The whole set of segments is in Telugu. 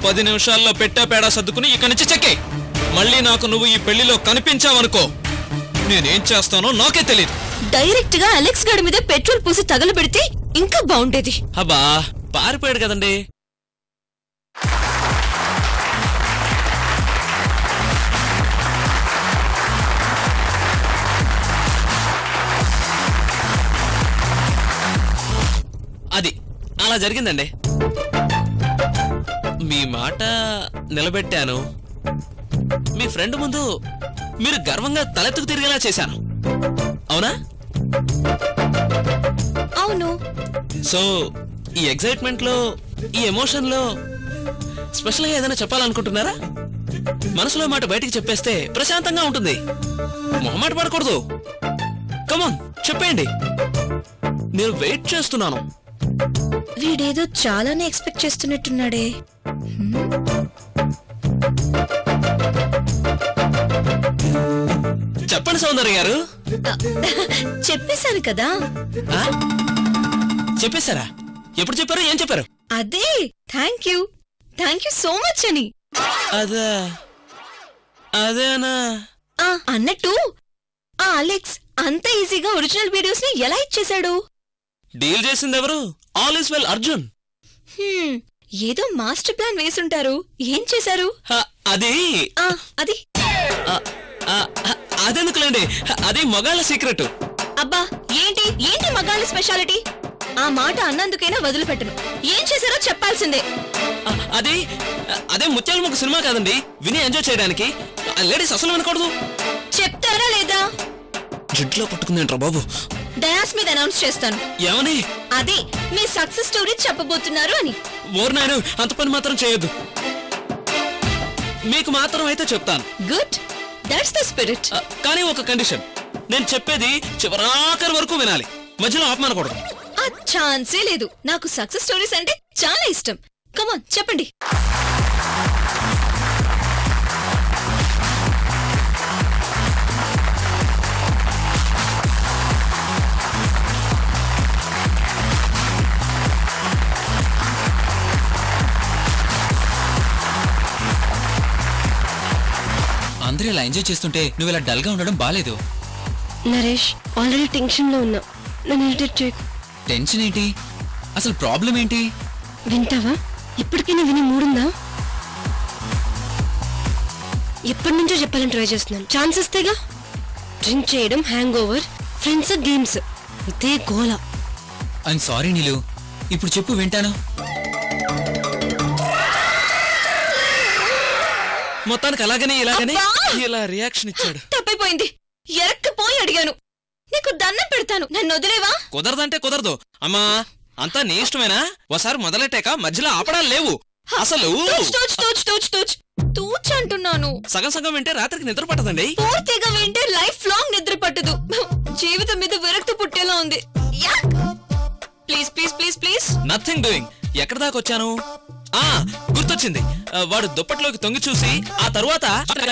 పది నిమిషాల్లో పెట్టా పేడా సర్దుకుని ఇక్కడి నుంచి చెక్కే మళ్ళీ నాకు నువ్వు ఈ పెళ్లిలో కనిపించావనుకో నేనేం చేస్తానో నాకే తెలియదు డైరెక్ట్ గా అలెక్స్ గడి మీద పెట్రోల్ పూసి తగలబెడితే ఇంకా బాగుండేది అబ్బా పారిపోయాడు కదండి అది అలా జరిగిందండి మీ మాట నిలబెట్టాను మీ ఫ్రెండ్ ముందు మీరు గర్వంగా తలెత్తుకు తిరిగేలా చేశాను అవునా అవును సో ఈ ఎగ్జైట్మెంట్ లో ఈ ఎమోషన్ లో స్పెషల్ గా ఏదైనా చెప్పాలనుకుంటున్నారా మనసులో మాట బయటికి చెప్పేస్తే ప్రశాంతంగా ఉంటుంది మొహమాట పడకూడదు కమాన్ చెప్పేయండి నేను వెయిట్ చేస్తున్నాను వీడేదో చాలానే ఎక్స్పెక్ట్ చేస్తున్నట్టున్నాడే చెప్పండి సౌందర్య గారు చెప్పేశాను కదా ఆ? చెప్పేశారా ఎప్పుడు చెప్పారు ఏం చెప్పారు అదే thank you thank you so much అని అదే అదేనా ఆ, అన్నట్టు ఆ అలెక్స్ అంత ఈజీగా ఒరిజినల్ వీడియోస్ ని ఎలా ఇచ్చేశాడు డీల్ చేసింది ఎవరు ఆల్ ఇస్ వెల్ అర్జున్ హ్మ్, ఏదో మాస్టర్ ప్లాన్ వేసుంటారు ఏం చేశారు హ, అది ఆ అది ఆ, ఆ, ఆ, అదెందుకులేండి అది మగాళ్ళ సీక్రెట్ అబ్బా ఏంటి ఏంటి మగాళ్ళ స్పెషాలిటీ ఆ మాట అన్నందుకైనా వదిలిపెట్టను ఏం చేశారో చెప్పాల్సిందే ఆ, అది అదే ముత్యాల ముగ్గు సినిమా కాదండి విని ఎంజాయ్ చేయడానికి లేడీస్ అసలు వినకూడదు చెప్తారా లేదా జిడ్లో పట్టుకుందేంట్రా బాబు డయాస్ మీద అనౌన్స్ చేస్తాను ఏమని అదే మీ సక్సెస్ స్టోరీ చెప్పబోతున్నారు అని ఓర్ నాయను అంత పని మాత్రం చేయొద్దు మీకు మాత్రం అయితే చెప్తాను గుడ్ దట్స్ ద స్పిరిట్ ఆ, కానీ ఒక కండిషన్ నేను చెప్పేది చివరాఖరి వరకు వినాలి మధ్యలో ఆపమనకూడదు ఆ ఛాన్సే లేదు నాకు సక్సెస్ స్టోరీస్ అంటే చాలా ఇష్టం కమాన్ చెప్పండి అందరూ ఇలా ఎంజాయ్ చేస్తుంటే నువ్వు ఇలా డల్ గా ఉండడం బాలేదు నరేష్ ఆల్రెడీ టెన్షన్ లో ఉన్నా నన్ను ఇరిటేట్ చేయకు టెన్షన్ ఏంటి అసలు ప్రాబ్లం ఏంటి వింటావా ఇప్పటికైనా విని మూడుందా ఎప్పటి నుంచో చెప్పాలని ట్రై చేస్తున్నాను ఛాన్స్ ఇస్తేగా డ్రింక్ చేయడం హ్యాంగ్ ఓవర్ ఫ్రెండ్స్ గేమ్స్ ఇదే గోల ఐఎమ్ సారీ నీలు ఇప్పుడు చెప్పు వింటాను మొత్తానికి అలాగనే ఇలాగనే అబ్బా! ఇలా రియాక్షన్ ఇచ్చాడు తప్పైపోయింది ఎరక్కపోయి అడిగాను నీకు దండం పెడతాను నన్ను వదిలేవా కుదరదంటే కుదరదు అమ్మా అంతా నీ ఇష్టమేనా ఒకసారి మొదలెట్టాక మధ్యలో ఆపడాలు లేవు అసలు తూచ్ తూచ్ తూచ్ తూచ్ తూచ్ తూచ్ అంటున్నాను సగం సగం వింటే రాత్రికి నిద్ర పట్టదండి పూర్తిగా వింటే లైఫ్ లాంగ్ నిద్ర పట్టదు జీవితం మీద విరక్తి పుట్టేలా ఉంది please please please please nothing doing ఎక్కడ దాకా వచ్చాను ఆ గుర్తొచ్చింది ఆ, వాడు దుప్పట్లోకి తొంగి చూసి ఆ తరువాత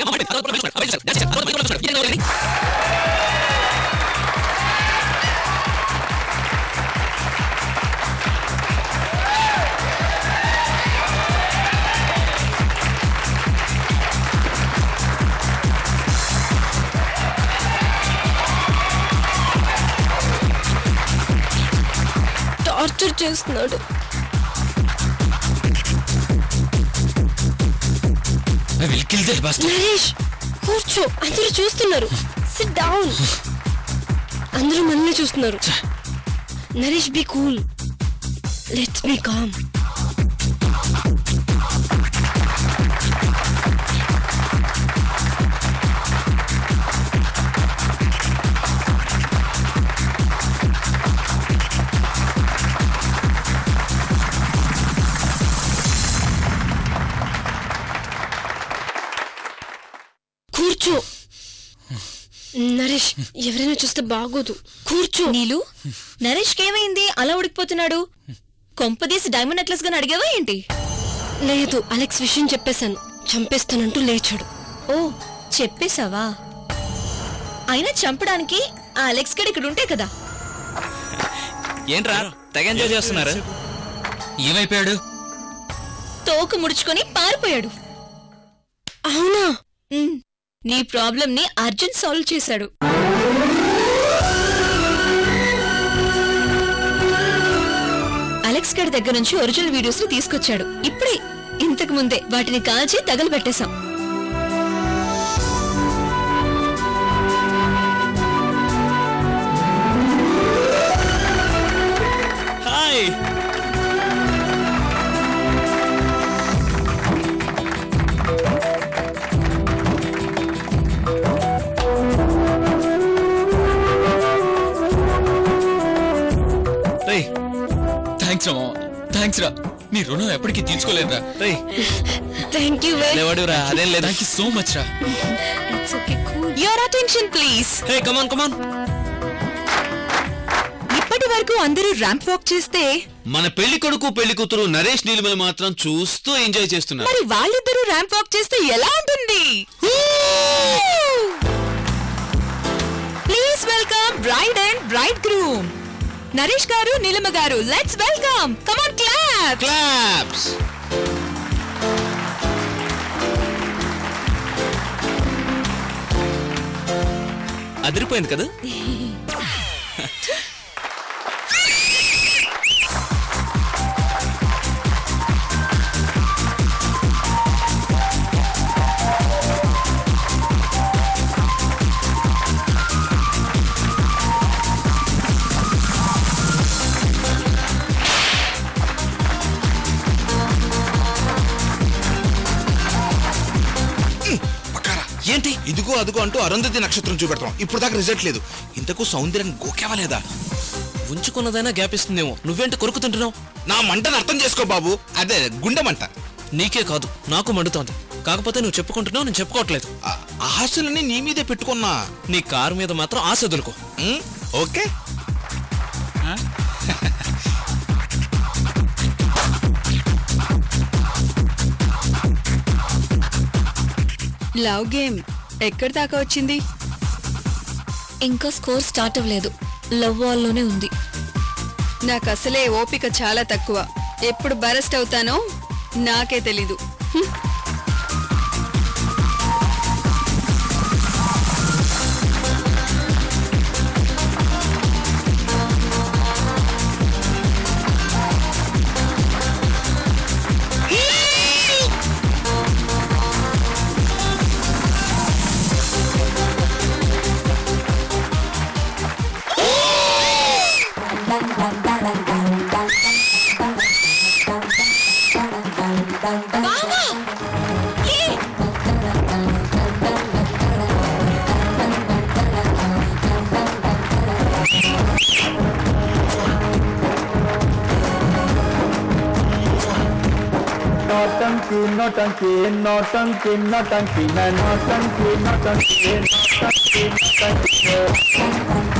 టార్చర్ చేస్తున్నాడు I will kill that bust Naresh కూర్చో అందరూ చూస్తున్నారు సిట్ డౌన్ అందరూ మనల్ని చూస్తున్నారు Naresh be cool let's be calm కూర్చో నరేష్ ఎవరైనా చూస్తే బాగోదు కూర్చో నీలు నరేష్ కేమైంది అలా ఉడికిపోతున్నాడు కొంపదీసి డైమండ్ నెక్లెస్ గాని అడిగావా ఏంటి లేదు అలెక్స్ విషయం చెప్పేశాను చంపేస్తానంటూ లేచాడు ఓ చెప్పేశావా అయినా చంపడానికి ఆ అలెక్స్ గడ్ ఇక్కడ ఉంటే కదా ఏంట్రా తెగ ఎంజాయ్ చేస్తున్నారు ఏమైపోయాడు తోక ముడుచుకొని పారిపోయాడు అవునా ఉమ్, నీ ప్రాబ్లం ని అర్జున్ సాల్వ్ చేశాడు అలెక్స్ గడి దగ్గర నుంచి ఒరిజినల్ వీడియోస్ ని తీసుకొచ్చాడు ఇప్పుడే ఇంతకు ముందే వాటిని కాల్చి తగలబెట్టేశాం హాయ్ రేయ్ థ్యాంక్స్ రా మామ థ్యాంక్స్ రా నీ రుణం ఎప్పటికీ తీర్చుకోలేదురా రేయ్ థ్యాంక్ యూ వెరీ లేవాడురా అదేం లేదు థ్యాంక్ యూ సో మచ్ రా it's okay cool your attention please hey come on come on ఇప్పటి వరకు అందరూ ర్యాంప్ వాక్ చేస్తే మన పెళ్లి కొడుకు పెళ్లి కూతురు నరేష్ నీలిమలు మాత్రం చూస్తూ ఎంజాయ్ చేస్తున్నారు మరి వాళ్ళిద్దరూ ర్యాంప్ వాక్ చేస్తే ఎలా ఉంటుంది please welcome bride and bride groom Naresh garu Neelama garu let's welcome come on clap claps అదిరిపోయింది కదా పక్కారా ఏంటి ఇదిగో అదిగో అంటూ అరుంధతి నక్షత్రం చూపెడతాం ఇప్పుడు దాకా రిజల్ట్ లేదు ఇంతకు సౌందర్యం గోకేవా లేదా ఉంచుకున్నదైనా గ్యాప్ ఇస్తుందేమో నువ్వేంటి కొరుకుతుంటున్నావు నా మంటను అర్థం చేసుకో బాబు అదే గుండె మంట నీకే కాదు నాకు మండుతోంది కాకపోతే నువ్వు చెప్పుకుంటున్నావు నేను చెప్పుకోవట్లేదు ఆ ఆశలన్నీ నీ మీదే పెట్టుకున్నా నీ కారు మీద మాత్రం ఆశ వదులుకో ఉమ్, ఓకే లవ్ గేమ్ ఎక్కడి దాకా వచ్చింది ఇంకా స్కోర్ స్టార్ట్ అవ్వలేదు లవ్ వాల్లోనే ఉంది నాకు అసలే ఓపిక చాలా తక్కువ ఎప్పుడు బరస్ట్ అవుతానో నాకే తెలీదు హ్మ్. नौटंकी नौटंकी नौटंकी नौटंकी न नौटंकी नौटंकी नौटंकी नौटंकी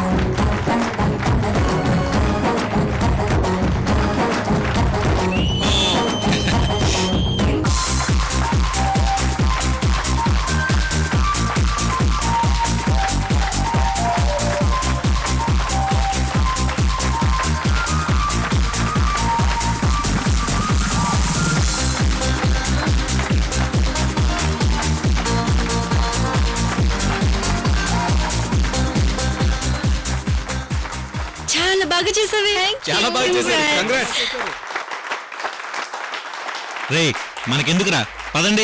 చాలా బాగా చేసావే చాలా బాగా చేశారు కంగ్రాట్స్ రే మనకెందుకురా పదండి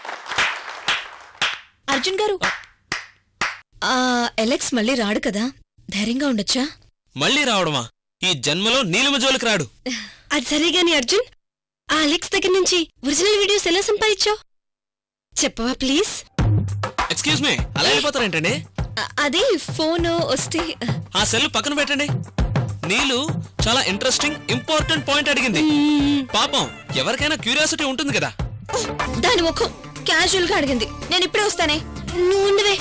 అర్జున్ గారు ఆ ఎలెక్స్ మళ్ళీ రాడు కదా ధైర్యంగా ఉండొచ్చా మళ్ళీ రావడమా ఈ జన్మలో నీలిమ జోలికి రాడు అది సరే గాని అర్జున్ ఆ అలెక్స్ దగ్గర నుంచి ఒరిజినల్ వీడియోస్ ఎలా సంపాదించావు చెప్పవా ప్లీజ్ ఎక్స్క్యూజ్ మీ అలా వెళ్ళిపోతారేంటండి అ- అది ఫోన్ వస్తే ఆ సెల్ పక్కన పెట్టండి నీలు చాలా ఇంట్రెస్టింగ్ ఇంపార్టెంట్ పాయింట్ అడిగింది పాపం ఎవరికైనా క్యూరియాసిటీ ఉంటుంది కదా దాని ముఖం క్యాజువల్ గా అడిగింది నేను ఇప్పుడే వస్తానే నువ్వు ఉండవే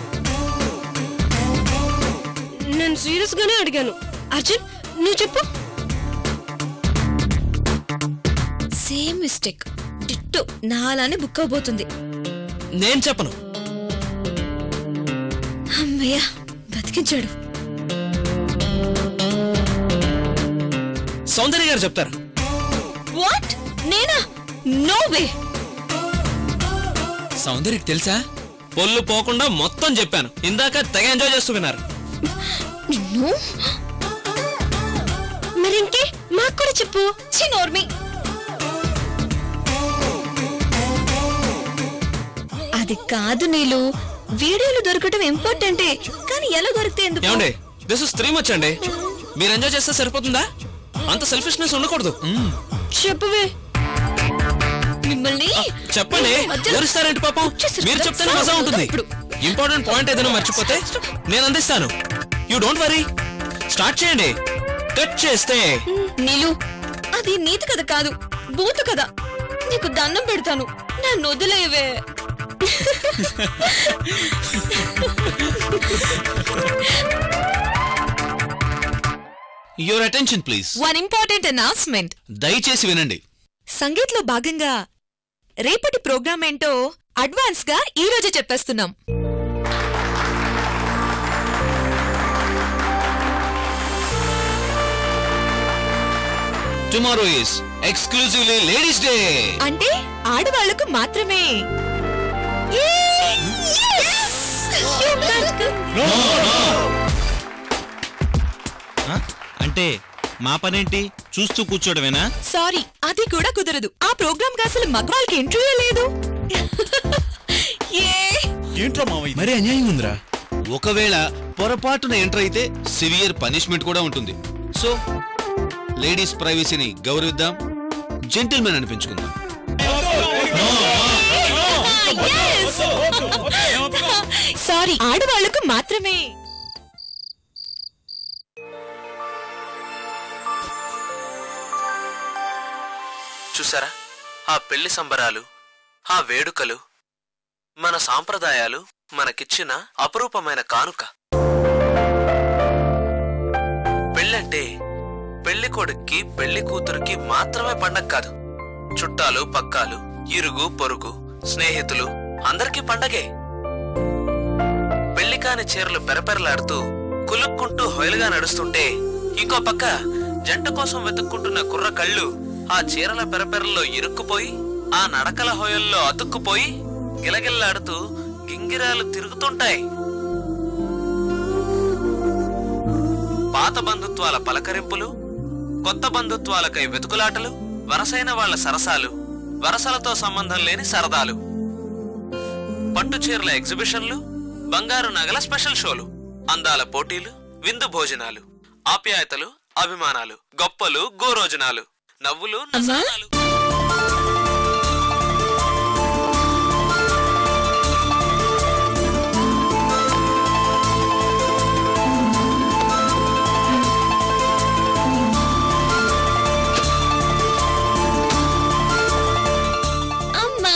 నేను సీరియస్ గానే అడిగాను అర్జున్ నువ్వు చెప్పు సేమ్ మిస్టేక్ డిట్టో నాలానే బుక్ అవబోతుంది నేను చెప్పను అమ్మయ్యా బతికించాడు సౌందర్య గారు చెప్తారు వాట్ నేనా నో వే సౌందర్యకి తెలుసా పొల్లు పోకుండా మొత్తం చెప్పాను ఇందాక తెగ ఎంజాయ్ చేస్తూ విన్నారు నిన్ను మరి ఇంకే మాకు కూడా చెప్పు ఛీ, నోర్మి అది కాదు నీలు వీడియోలు దొరకటం ఇంపార్టెంటే కానీ ఎలా దొరికితే ఎందుకు ఏమండి దిస్ ఇస్ త్రీ మచ్ అండి మీరు ఎంజాయ్ చేస్తే సరిపోతుందా అంత సెల్ఫిష్నెస్ ఉండకూడదు చెప్పువే మిమ్మల్ని చెప్పండి మధ్యలో- ఎవరిస్తారేంటి పాపం వచ్చేసారు మీరు కదా, చెప్తేనే మజా ఉంటుంది ఇప్పుడు. ఇంపార్టెంట్ పాయింట్ ఏదైనా మర్చిపోతే నేను అందిస్తాను యూ డోంట్ వరీ స్టార్ట్ చేయండి కట్ చేస్తే నీలు అది నీతి కథ కాదు బూతు కథ నీకు దండం పెడతాను నన్ను వదిలేవే your attention please one important announcement దయచేసి వినండి సంగీత్ లో భాగంగా రేపటి ప్రోగ్రామ్ ఏంటో అడ్వాన్స్ గా ఈ రోజే చెప్పేస్తున్నాం tomorrow is exclusively ladies day అంటే ఆడవాళ్లకు మాత్రమే అంటే మా పనేంటి చూస్తూ కూర్చోడమేనా సారీ అది కూడా కుదరదు ఆ ప్రోగ్రామ్ కి అసలు మగవాళ్ళకి ఇంటర్వ్యూ లేదు ఏ ఏంట్రా మావయ్య మరి అన్యాయం ఉందిరా ఒకవేళ పొరపాటున ఎంటర్ అయితే సివియర్ పనిష్మెంట్ కూడా ఉంటుంది సో లేడీస్ ప్రైవసీని గౌరవిద్దాం జెంటిల్మెన్ అనిపించుకుందాం సారీ ఆడవాళ్లకు మాత్రమే చూసారా ఆ పెళ్లి సంబరాలు ఆ వేడుకలు మన సాంప్రదాయాలు మనకిచ్చిన అపురూపమైన కానుక పెళ్ళంటే పెళ్లి కొడుక్కి పెళ్లి కూతురికి మాత్రమే పండగ కాదు చుట్టాలు పక్కాలు ఇరుగు పొరుగు స్నేహితులు అందరికీ పండగే పెళ్లి కాని చీరలు పెరపెరలాడుతూ కులుక్కుంటూ హొయలుగా నడుస్తుంటే ఇంకో పక్క జంట కోసం వెతుక్కుంటున్న కుర్ర కళ్ళు ఆ చీరల పెరపెరల్లో ఇరుక్కుపోయి ఆ నడకల హొయల్లో అతుక్కుపోయి గిలగిల్లాడుతూ గింగిరాలు తిరుగుతుంటాయి పాత బంధుత్వాల పలకరింపులు కొత్త బంధుత్వాలకై వెతుకులాటలు వరసైన వాళ్ళ సరసాలు వరసలతో సంబంధం లేని సరదాలు పట్టు చీరల ఎగ్జిబిషన్లు బంగారు నగల స్పెషల్ షోలు అందాల పోటీలు విందు భోజనాలు ఆప్యాయతలు అభిమానాలు గొప్పలు గోరోజనాలు నవ్వులు నసనాలు అమ్మా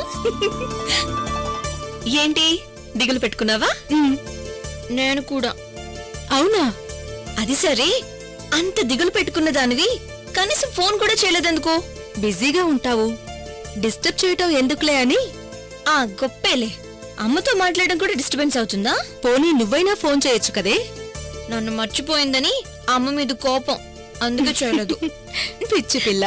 ఏంటి దిగులు పెట్టుకున్నావా నేను కూడా అవునా అది సరే అంత దిగులు పెట్టుకున్న దానివి కనీసం ఫోన్ కూడా చేయలేదెందుకు బిజీగా ఉంటావు డిస్టర్బ్ చేయటం ఎందుకులే అని ఆ గొప్పేలే అమ్మతో మాట్లాడడం కూడా డిస్టర్బెన్స్ అవుతుందా పోనీ నువ్వైనా ఫోన్ చేయొచ్చు కదే నన్ను మర్చిపోయిందని అమ్మ మీద కోపం అందుకే చేయలేదు పిచ్చి పిల్ల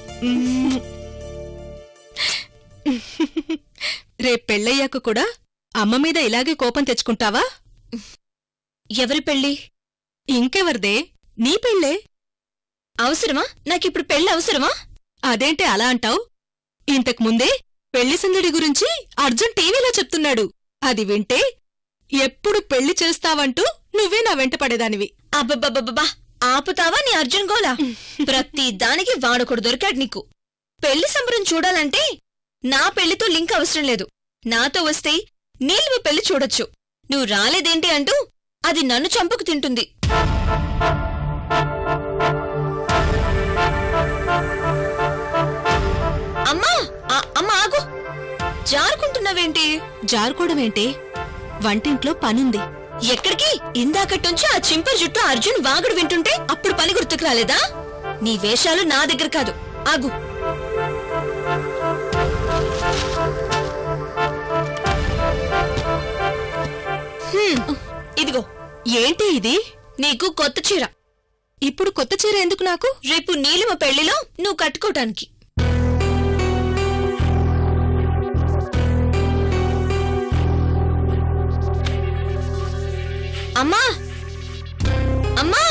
రేపు పెళ్ళయ్యాక కూడా అమ్మ మీద ఇలాగే కోపం తెచ్చుకుంటావా ఎవరి పెళ్లి ఇంకెవరిదే నీ పెళ్ళే అవసరమా నాకిప్పుడు పెళ్లి అవసరమా అదేంటి అలా అంటావు ఇంతకు ముందే పెళ్లి సందడి గురించి అర్జున్ టీవీలో చెప్తున్నాడు అది వింటే ఎప్పుడు పెళ్లి చేస్తావంటూ నువ్వే నా వెంట పడేదానివి అబ్బబ్బబ్బబ్బా ఆపుతావా నీ అర్జున్ గోలా ప్రతి దానికి వాడొకడు దొరికాడు నీకు పెళ్లి సంబరం చూడాలంటే నా పెళ్లితో లింక్ అవసరం లేదు నాతో వస్తే నీళ్ళు పెళ్లి చూడొచ్చు నువ్వు రాలేదేంటి అంటూ అది నన్ను చంపుకు తింటుంది అమ్మా ఆ- అమ్మా ఆగు జారుకుంటున్నావేంటి జారుకోవడమేంటే వంటింట్లో పనుంది ఎక్కడికి ఇందాకట్నుంచి ఆ చింపర్ జుట్టు అర్జున్ వాగుడు వింటుంటే అప్పుడు పని గుర్తుకు రాలేదా నీ వేషాలు నా దగ్గర కాదు ఆగు హ్మ్, ఇదిగో ఏంటి ఇది నీకు కొత్త చీర ఇప్పుడు కొత్త చీర ఎందుకు నాకు రేపు నీలిమ పెళ్లిలో నువ్వు కట్టుకోటానికి అమ్మా అమ్మా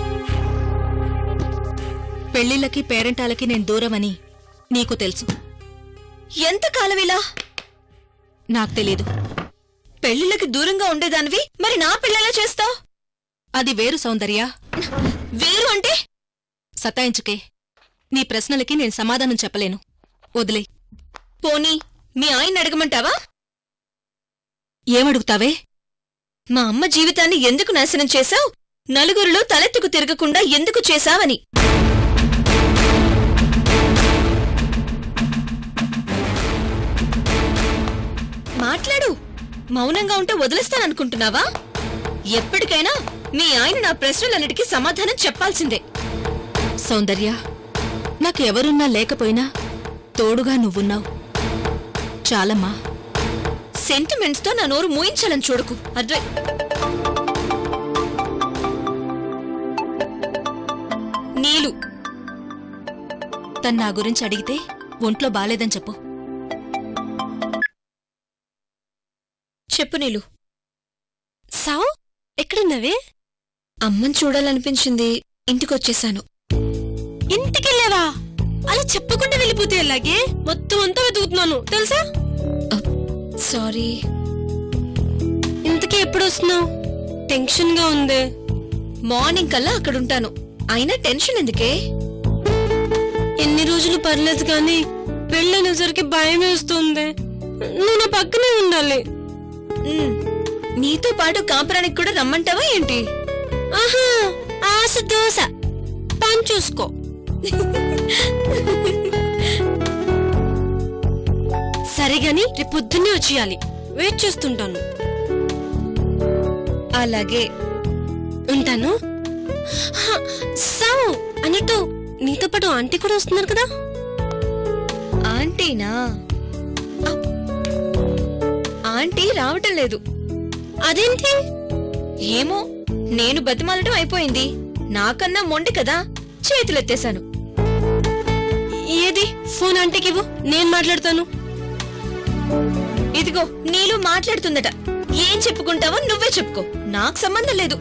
పెళ్లిళ్ళకి పేరెంటాలకి నేను దూరమని నీకు తెలుసు ఎంత కాలం ఇలా నాకు తెలీదు పెళ్లిళ్ళకి దూరంగా ఉండేదానివి మరి నా పెళ్ళెలా చేస్తావు అది వేరు సౌందర్య వేరు అంటే సతాయించుకే నీ ప్రశ్నలకి నేను సమాధానం చెప్పలేను వదిలే పోనీ మీ ఆయన అడగమంటావా ఏమడుగుతావే మా అమ్మ జీవితాన్ని ఎందుకు నాశనం చేశావు నలుగురిలో తలెత్తుకు తిరగకుండా ఎందుకు చేశావని మాట్లాడు మౌనంగా ఉంటే వదిలేస్తాననుకుంటున్నావా ఎప్పటికైనా మీ ఆయన నా ప్రశ్నలన్నిటికీ సమాధానం చెప్పాల్సిందే సౌందర్య నాకు ఎవరున్నా లేకపోయినా తోడుగా నువ్వున్నావు చాలమ్మా సెంటిమెంట్స్ తో నా నోరు మూయించాలని చూడకు అద్వై నీలు తను నా గురించి అడిగితే ఒంట్లో బాలేదని చెప్పు చెప్పు నీలు సావు ఎక్కడున్నవే అమ్మని చూడాలనిపించింది ఇంటికొచ్చేశాను ఇంటికెళ్ళావా అలా చెప్పకుండా వెళ్ళిపోతే ఎలాగే మొత్తం అంతా వెతుకుతున్నాను తెలుసా సారీ ఇంతకీ ఎప్పుడు వస్తున్నావు టెన్షన్ గా ఉంది మార్నింగ్ కల్లా అక్కడుంటాను అయినా టెన్షన్ ఎందుకే ఎన్ని రోజులు పర్లేదు కానీ పెళ్ళనేసరికి భయం వేస్తుంది నువ్వు నా పక్కనే ఉండాలి ఉమ్, నీతో పాటు కాపురానికి కూడా రమ్మంటావా ఏంటి ఆహా ఆశ దోశ పని చూసుకో సరే గాని రేపు పొద్దున్నే వచ్చేయాలి వెయిట్ చేస్తుంటాను అలాగే ఉంటాను హ, సావు అన్నట్టు నీతో పాటు ఆంటీ కూడా వస్తున్నారు కదా ఆంటీనా ఆ, ఆంటీ రావటం లేదు అదేంటి ఏమో నేను బతిమాలటం అయిపోయింది నాకన్నా మొండి కదా చేతులెత్తేశాను ఏది ఫోన్ ఆంటీకి ఇవ్వు నేను మాట్లాడతాను ఇదిగో నీలు మాట్లాడుతుందట ఏం చెప్పుకుంటావో నువ్వే చెప్పుకో నాకు సంబంధం లేదు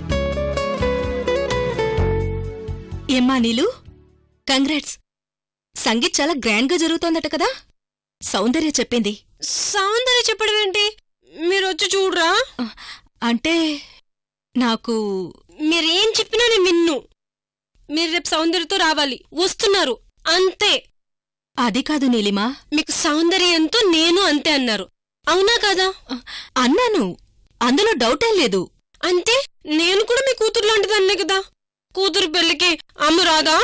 ఏమ్మా నీలు కంగ్రాట్స్ సంగీత్ చాలా గ్రాండ్ గా జరుగుతోందట కదా సౌందర్య చెప్పింది సౌందర్య చెప్పడం ఏంటి మీరు వచ్చి చూడరా అంటే నాకు మీరేం చెప్పినా నేను విన్ను మీరు రేపు సౌందర్యతో రావాలి వస్తున్నారు అంతే అది కాదు నీలిమా మీకు సౌందర్యంతో నేను అంతే అన్నారు అవునా కదా అన్నాను అందులో డౌటేం లేదు అంతే నేను కూడా మీ కూతురు లాంటిదన్నే కదా కూతురు పెళ్లికి అమ్మ రాదా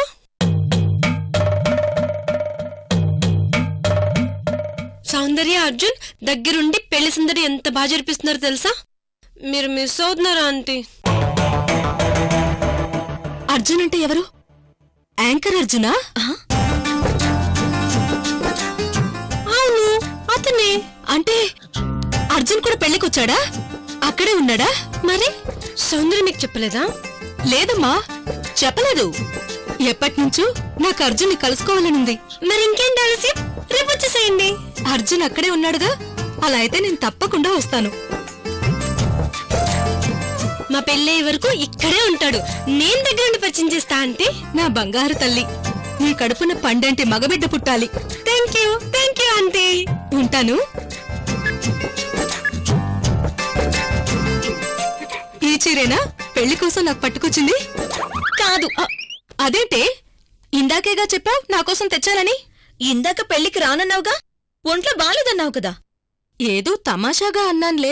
సౌందర్య అర్జున్ దగ్గరుండి పెళ్లి సందడి ఎంత బాగా జరిపిస్తున్నారో తెలుసా మీరు మిస్ అవుతున్నారా ఆంటీ అర్జున్ అంటే ఎవరు యాంకర్ అర్జునా అవును అతనే అంటే అర్జున్ కూడా పెళ్లికొచ్చాడా అక్కడే ఉన్నాడా మరి సౌందర్య మీకు చెప్పలేదా లేదమ్మా చెప్పలేదు ఎప్పటినుంచో నాకు అర్జున్ని కలుసుకోవాలనుంది మరి ఇంకేంటి ఆలస్యం రేపు వచ్చేసేయండి అర్జున్ అక్కడే ఉన్నాడుగా అలా అయితే నేను తప్పకుండా వస్తాను మా పెళ్ళయ్యే వరకు ఇక్కడే ఉంటాడు నేను దగ్గర ఉండి పరిచయం చేస్తా అంటే నా బంగారు తల్లి నీ కడుపున పండంటి మగబిడ్డ పుట్టాలి thank you thank you aunty ఉంటాను ఈ చీరేనా పెళ్లి కోసం నాకు పట్టుకొచ్చింది కాదు అ, అదేంటే ఇందాకేగా చెప్పావు నా కోసం తెచ్చానని ఇందాక పెళ్లికి రానన్నావుగా ఒంట్లో బాలేదన్నావు కదా ఏదో తమాషాగా అన్నాన్లే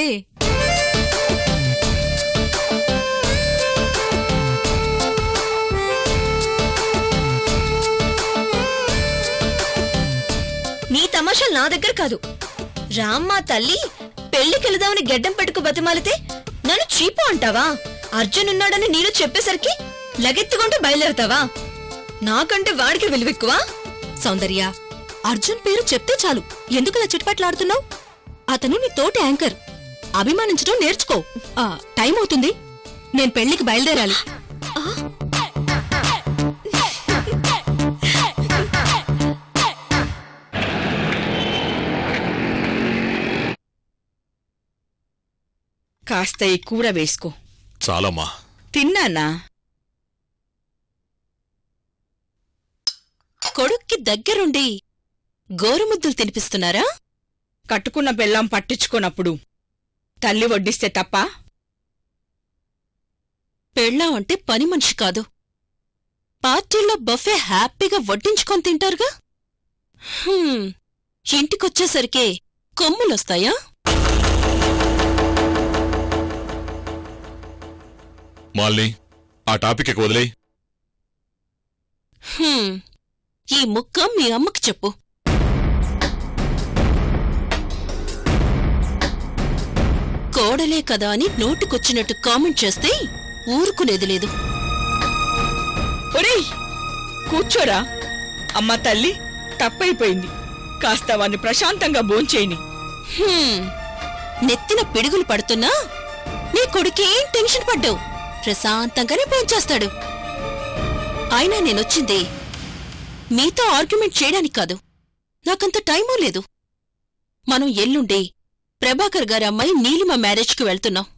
నీ తమాషాలు నా దగ్గర కాదు రామ్మా తల్లి పెళ్లికెళదామని గెడ్డం పెట్టుకు బతిమాలితే నన్ను చీపు అంటావా అర్జున్ ఉన్నాడని నీలో చెప్పేసరికి లగెత్తుకుంటూ బయలుదేరతావా నాకంటే వాడికి విలువెక్కువా సౌందర్య అర్జున్ పేరు చెప్తే చాలు ఎందుకలా చిట్పట్లాడుతున్నావు అతను నీ తోటి యాంకర్ అభిమానించడం నేర్చుకో ఆ, టైం అవుతుంది నేను పెళ్లికి బయలుదేరాలి కాస్త ఈ కూర వేసుకో చాలమ్మా తిన్నానా కొడుక్కి దగ్గరుండి గోరుముద్దులు తినిపిస్తున్నారా కట్టుకున్న బెల్లం పట్టించుకున్నప్పుడు తల్లి వడ్డిస్తే తప్ప పెళ్ళాం అంటే పని మనిషి కాదు పార్టీల్లో బఫే హ్యాపీగా వడ్డించుకొని తింటారుగా హ్మ్, ఇంటికొచ్చేసరికే కొమ్ములొస్తాయా మాల్ని ఆ టాపిక్ ఇక వదిలేయ్ హ్మ్, ఈ ముక్క మీ అమ్మకి చెప్పు కోడలే కదా అని నోటికొచ్చినట్టు కామెంట్ చేస్తే ఊరుకునేది లేదు ఒరేయ్ కూర్చోరా అమ్మ తల్లి తప్పైపోయింది కాస్త వాణ్ణి ప్రశాంతంగా భోంచేయని హ్మ్, నెత్తిన పిడుగులు పడుతున్నా నీ కొడుకేం టెన్షన్ పడ్డావు ప్రశాంతంగానే పోంచేస్తాడు అయినా నేనొచ్చింది మీతో ఆర్గ్యుమెంట్ చేయడానికి కాదు నాకంత టైమూ లేదు మనం ఎల్లుండి ప్రభాకర్ గారి అమ్మాయి నీలిమ మ్యారేజ్కి వెళ్తున్నాం